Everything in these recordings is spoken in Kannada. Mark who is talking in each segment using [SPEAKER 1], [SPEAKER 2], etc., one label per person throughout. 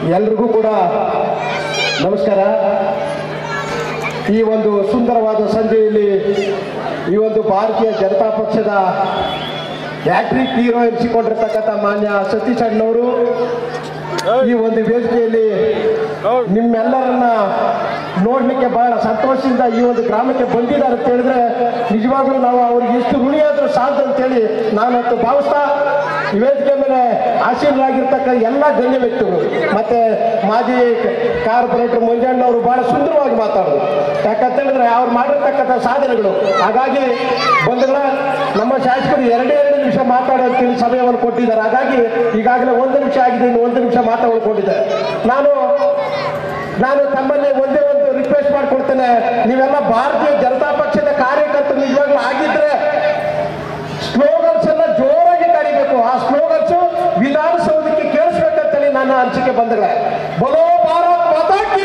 [SPEAKER 1] ಎಲ್ರಿಗೂ ಕೂಡ ನಮಸ್ಕಾರ ಈ ಒಂದು ಸುಂದರವಾದ ಸಂಜೆಯಲ್ಲಿ ಈ ಒಂದು ಭಾರತೀಯ ಜನತಾ ಪಕ್ಷದ ಹ್ಯಾಟ್ರಿಕ್ ಹೀರೋ ಎನಿಸಿಕೊಂಡಿರ್ತಕ್ಕಂಥ ಮಾನ್ಯ ಸತೀಶ್ ಅಣ್ಣವರು ಈ ಒಂದು ವೇದಿಕೆಯಲ್ಲಿ ನಿಮ್ಮೆಲ್ಲರನ್ನ ನೋಡ್ಲಿಕ್ಕೆ ಬಹಳ ಸಂತೋಷದಿಂದ ಈ ಒಂದು ಗ್ರಾಮಕ್ಕೆ ಬಂದಿದ್ದಾರೆ ಅಂತ ಹೇಳಿದ್ರೆ ನಿಜವಾಗ್ಲೂ ನಾವು ಅವ್ರಿಗೆ ಎಷ್ಟು ಋಣಿಯಾದ್ರೂ ಸಾಲದು ಅಂತೇಳಿ ನಾನು ಅವತ್ತು ಭಾವಿಸ್ತಾ ಈ ವೇದಿಕೆ ಮೇಲೆ ಆಸೀನರಾಗಿರ್ತಕ್ಕ ಎಲ್ಲ ಗಣ್ಯ ವ್ಯಕ್ತಿಗಳು ಮತ್ತೆ ಮಾಜಿ ಕಾರ್ಪೊರೇಟರ್ ಮಂಜಣ್ಣವರು ಬಹಳ ಸುಂದರವಾಗಿ ಮಾತಾಡಿದ್ರು ಯಾಕಂತ ಹೇಳಿದ್ರೆ ಅವ್ರು ಮಾಡಿರ್ತಕ್ಕಂಥ ಸಾಧನೆಗಳು ಹಾಗಾಗಿ ಬಂಧುಗಳ ನಮ್ಮ ಶಾಸಕರು ಎರಡೇ ಎರಡು ನಿಮಿಷ ಮಾತಾಡೋದಕ್ಕೆ ಸಮಯವನ್ನು ಕೊಟ್ಟಿದ್ದಾರೆ ಹಾಗಾಗಿ ಈಗಾಗಲೇ ಒಂದು ನಿಮಿಷ ಆಗಿದೆ ಇನ್ನು ಒಂದು ನಿಮಿಷ ಮಾತಾಡ್ಕೊಂಡಿದ್ದಾರೆ ನಾನು ನಾನು ತಮ್ಮಲ್ಲಿ ಒಂದೇ ಒಂದು ರಿಕ್ವೆಸ್ಟ್ ಮಾಡ್ಕೊಳ್ತೇನೆ ನೀವೆಲ್ಲ ಭಾರತೀಯ ಜನತಾ ಪಕ್ಷದ ಕಾರ್ಯಕರ್ತರು ನಿಜವಾಗ್ಲೂ ಆಗಿದ್ರೆ ಸ್ಲೋಗನ್ಸ್ ಎಲ್ಲ ಜೋರಾಗಿ ಕರಿಬೇಕು ಆ ಸ್ಲೋಗನ್ಸ್ ವಿಧಾನಸೌಧಕ್ಕೆ ಕೇಳಿಸ್ಬೇಕಂತೇಳಿ ನನ್ನ ಅನಿಸಿಕೆ ಬಂದಗಳ ಬಲೋ ಭಾರತ್ ಮಾತಾಕಿ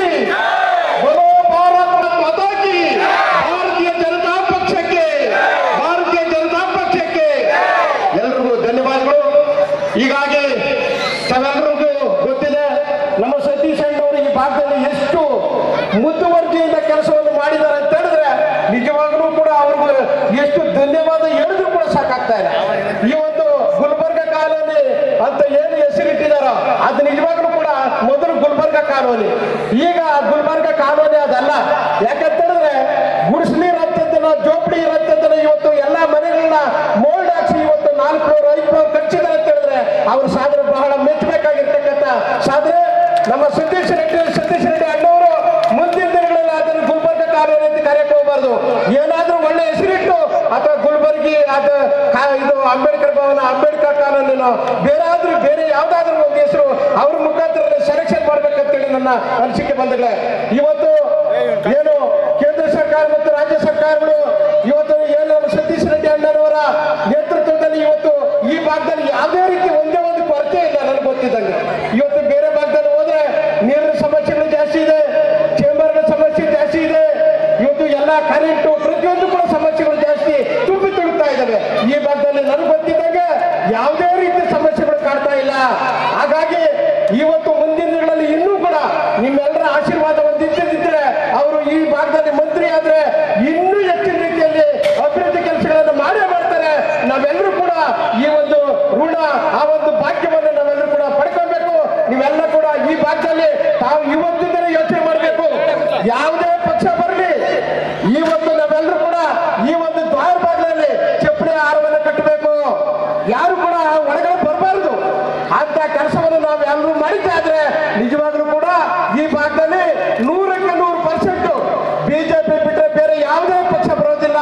[SPEAKER 1] ಬಲೋ ಭಾರತ್ ಮಾತಾಕಿ ಭಾರತೀಯ ಜನತಾ ಪಕ್ಷಕ್ಕೆ ಭಾರತೀಯ ಜನತಾ ಪಕ್ಷಕ್ಕೆ ಎಲ್ರಿಗೂ ಧನ್ಯವಾದಗಳು ಹೀಗಾಗಿ ತಾವೆಲ್ಲರಿಗೂ ಗೊತ್ತಿದೆ ನಮ್ಮ ಸತೀಶ್ ಅಣ್ಣವರು ಈ ಭಾಗದಲ್ಲಿ ಎಷ್ಟು ಮುತುವರ್ಜಿಯಿಂದ ಕೆಲಸವನ್ನು ಮಾಡಿದ್ದಾರೆ ಅಂತ ಹೇಳಿದ್ರೆ ನಿಜವಾಗ್ಲೂ ಕೂಡ ಅವ್ರಿಗೂ ಎಷ್ಟು ಧನ್ಯವಾದ ಹೇಳಿದ್ರು ಕೂಡ ಸಾಕಾಗ್ತಾ ಇಲ್ಲ ಈ ಒಂದು ಗುಲ್ಬರ್ಗ ಕಾಲೋನಿ ಅಂತ ಏನು ಹೆಸರಿಟ್ಟಿದಾರೋ ಅದು ನಿಜವಾಗ್ಲೂ ಕೂಡ ಮೊದಲು ಗುಲ್ಬರ್ಗ ಕಾಲೋನಿ ಈಗ ಗುಲ್ಬರ್ಗ ಕಾಲೋನಿ ಅದಲ್ಲ ಯಾಕಂತ ಹೇಳಿದ್ರೆ ಗುಡಿಸ್ಲಿ ಇರತ್ತಂತನ ಜೋಪಡಿ ಇರತ್ತಂತನ ಇವತ್ತು ಎಲ್ಲಾ ಮನೆಗಳನ್ನ ಮೋಲ್ಡ್ ಹಾಕ್ಸಿ ಇವತ್ತು ನಾಲ್ಕು ಫ್ಲೋರ್ ಐದು ಫ್ಲೋರ್ ಕಟ್ಸಿದ್ದಾರೆ ಅಂತ ಹೇಳಿದ್ರೆ ಅವ್ರ ಸಾಧನೆ ಬಹಳ ಮೆಚ್ಚಬೇಕಾಗಿರ್ತಕ್ಕಂಥ ಸಾಧನೆ ನಮ್ಮ ಸತೀಶ್ ರೆಡ್ಡಿ ಸತೀಶ್ ರೆಡ್ಡಿ ಅಣ್ಣವರು ಮುಂದಿನ ದಿನಗಳಲ್ಲಿ ಅದನ್ನು ಗುಲ್ಬರ್ಗ ಕಾಲೋನಿ ಅಂತ ಕರೆಯಕ್ಕೆ ಹೋಗಬಾರ್ದು ಏನಾದ್ರೂ ಒಳ್ಳೆ ಹೆಸರಿಟ್ಟು ಅಥವಾ ಗುಲ್ಬರ್ಗಿ ಅದು ಕಾ- ಇದು ಅಂಬೇಡ್ಕರ್ ಭವನ ಅಂಬೇಡ್ಕರ್ ಕಾಲೋನಿನೋ ಬೇರೆ ಆದ್ರೂ ಬೇರೆ ಯಾವ್ದಾದ್ರೂ ಒಂದು ಹೆಸರು ಅವ್ರ ಮುಖಾಂತರ ಸೆಲೆಕ್ಷನ್ ಮಾಡ್ಬೇಕಂತೇಳಿ ನನ್ನ ಅನಿಸಿಕೆ ಬಂದಿಲ್ಲ ಇವತ್ತು ಏನು ಕೇಂದ್ರ ಸರ್ಕಾರ ಮತ್ತು ರಾಜ್ಯ ಸರ್ಕಾರಗಳು ಇವತ್ತು ಏನು ನಮ್ಮ ಸತೀಶ್ ರೆಡ್ಡಿ ಅಣ್ಣನವರ ನೇತೃತ್ವದಲ್ಲಿ ಇವತ್ತು ಈ ಭಾಗದಲ್ಲಿ ಯಾವುದೇ ರೀತಿ ಒಂದೇ ಒಂದು ಕೊರತೆ ಇಲ್ಲ ನನಗೆ ಗೊತ್ತಿದ್ದಂಗೆ ಇವತ್ತು ಬೇರೆ ಭಾಗದಲ್ಲಿ ಹೋದ್ರೆ ನೀರಿನ ಸಮಸ್ಯೆಗಳು ಜಾಸ್ತಿ ಇದೆ ಚೇಂಬರ್ನ ಸಮಸ್ಯೆ ಜಾಸ್ತಿ ಇದೆ ಇವತ್ತು ಎಲ್ಲ ಕರೆಂಟು ಪ್ರತಿಯೊಂದು ಕೂಡ ಸಮಸ್ಯೆಗಳು ಜಾಸ್ತಿ ತುಂಬಿ ತುಳುಕ್ತಾ ಇದ್ದಾವೆ ಈ ಭಾಗದಲ್ಲಿ ನನಗೆ ಗೊತ್ತಿದ್ದಂಗೆ ಯಾವುದೇ ರೀತಿ ಸಮಸ್ಯೆಗಳು ಕಾಡ್ತಾ ಇಲ್ಲ ಹಾಗಾಗಿ ಇವತ್ತು ಮುಂದಿನ ದಿನಗಳಲ್ಲಿ ಇನ್ನೂ ಕೂಡ ನಿಮ್ಮೆಲ್ಲರ ಆಶೀರ್ವಾದ ಒಂದು ಇದ್ದಿದ್ರೆ ಅವರು ಈ ಭಾಗದಲ್ಲಿ ಮಂತ್ರಿ ಆದ್ರೆ ಇನ್ನೂ ಹೆಚ್ಚಿನ ರೀತಿಯಲ್ಲಿ ಅಭಿವೃದ್ಧಿ ಕೆಲಸಗಳನ್ನು ಮಾಡೇ ಮಾಡ್ತಾರೆ ನಾವೆಲ್ಲರೂ ಕೂಡ ಈ ಒಂದು ಋಣ ಆ ಒಂದು ಭಾಗ್ಯವನ್ನು ನಾವೆಲ್ಲರೂ ಕೂಡ ಪಡ್ಕೊಬೇಕು ನೀವೆಲ್ಲ ಕೂಡ ಈ ಭಾಗದಲ್ಲಿ ತಾವು ಇವತ್ತಿಂದಲೇ ಯೋಚನೆ ಮಾಡಬೇಕು ಯಾವುದೇ ಪಕ್ಷ ಬರಲಿ ಇವತ್ತು ನಾವೆಲ್ಲರೂ ಕೂಡ ಈ ಒಂದು ದ್ವಾರ ಭಾಗದಲ್ಲಿ ಚಪ್ಪಡಿ ಆಹಾರವನ್ನು ಕಟ್ಟಬೇಕು ಯಾರು ಕೂಡ ಒಳಗಡೆ ಬರಬಾರದು ಅಂತ ಕೆಲಸವನ್ನು ನಾವು ಎಲ್ಲರೂ ಮಾಡಿದ್ದೆ ಆದ್ರೆ ನಿಜವಾಗ್ಲೂ ಕೂಡ ಈ ಭಾಗದಲ್ಲಿ ನೂರಕ್ಕೆ ನೂರು ಪರ್ಸೆಂಟ್ ಬಿಜೆಪಿ ಬಿಟ್ಟರೆ ಬೇರೆ ಯಾವುದೇ ಪಕ್ಷ ಬರೋದಿಲ್ಲ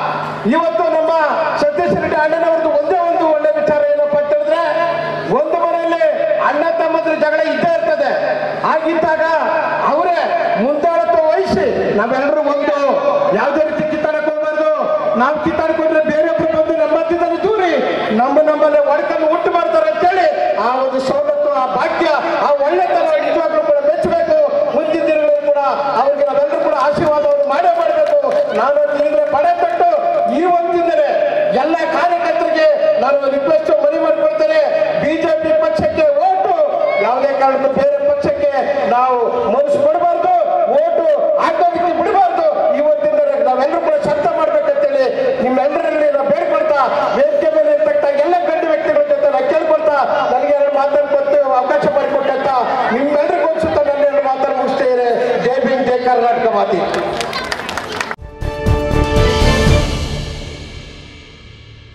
[SPEAKER 1] ಇವತ್ತು ನಮ್ಮ ಸತೀಶ್ ರೆಡ್ಡಿ ಅಣ್ಣನವ್ರದ್ದು ಒಂದೇ ಒಂದು ಒಳ್ಳೆ ವಿಚಾರ ಏನಪ್ಪ ಅಂತ ಹೇಳಿದ್ರೆ ಒಂದು ಮನೆಯಲ್ಲಿ ಅಣ್ಣ ತಮ್ಮದ್ರ ಜಗಳ ಇದ್ದೇ ಇರ್ತದೆ ಹಾಗಿದ್ದಾಗ ಅವರೇ ಮುಂದಾಳತ್ವ ವಹಿಸಿ ನಾವೆಲ್ಲರೂ ಒಂದು ಯಾವುದೇ ರೀತಿ ಕಿತ್ತಾಡಕ್ ಹೋಗ್ಬಾರ್ದು ನಾವು ಕಿತ್ತಾಡ್ಕೊಂಡ್ರೆ ಬೇರೊಬ್ರು ಬಂದು ನಮ್ಮ ಮಧ್ಯದಲ್ಲಿ ದೂರಿ ನಮ್ಮ ನಮ್ಮಲ್ಲೇ ಒಡಕನ್ನು ಉಂಟು ಮಾಡ್ತಾರೆ ಅಂತೇಳಿ ಆ ಒಂದು ಸವಲತ್ತು ಆ ಭಾಗ್ಯ ಆ ಒಳ್ಳೆತನ ನಿಜವಾಗ್ಲೂ ಕೂಡ ಮೆಚ್ಚಬೇಕು ಮುಂದಿನ ದಿನಗಳಲ್ಲಿ ಕೂಡ ಅವ್ರಿಗೆ ನಾವೆಲ್ಲರೂ ಕೂಡ ಆಶೀರ್ವಾದವನ್ನು ಮಾಡೇ ಮಾಡಬೇಕು ನಾನು ಈಗಲೇ ಪಡೆ ಕೊಟ್ಟು ಈ ಒಂದಿಂದಲೇ ಎಲ್ಲ ಕಾರ್ಯಕರ್ತರಿಗೆ ನಾನು ರಿಕ್ವೆಸ್ಟ್ ಮನವಿ ಮಾಡಿಕೊಳ್ತೇನೆ ಬಿಜೆಪಿ ಪಕ್ಷಕ್ಕೆ ಓಟು ಯಾವುದೇ ಕಾರಣಕ್ಕೂ ಬೇರೆ ಪಕ್ಷಕ್ಕೆ ನಾವು ಮನಸ್ಸು ಕೊಡಬಾರ್ದು ಓಟು ಹಾಕೋದಕ್ಕೆ ಬಿಡಬಾರ್ದು ಇವತ್ತಿಂದ ನಾವೆಲ್ಲರೂ ಕೂಡ ಶಬ್ದ ಮಾಡ್ಬೇಕಂತೇಳಿ ನಿಮ್ಮೆಲ್ಲರಲ್ಲಿ ನಾವು ಬೇಡ್ಕೊಳ್ತಾ ವೇದಿಕೆ ಮೇಲೆ ಇರ್ತಕ್ಕಂಥ ಎಲ್ಲ ಗಂಡು ವ್ಯಕ್ತಿಗಳ ಜೊತೆ ನಾವು ಕೇಳ್ಕೊಳ್ತಾ ನನಗೆ ಎರಡು ಮಾತನ್ನು ಕೊಟ್ಟು ಅವಕಾಶ ಮಾಡಿಕೊಟ್ಟಂತ ನಿಮ್ಮೆಲ್ಲರಿಗೂ ಸುತ್ತ ನನ್ನ ಎರಡು ಮಾತನ್ನು ಮುಗಿಸ್ತೇನೆ ಜೈ ಭೀಮ್ ಜೈ ಕರ್ನಾಟಕ ಮಾತಿ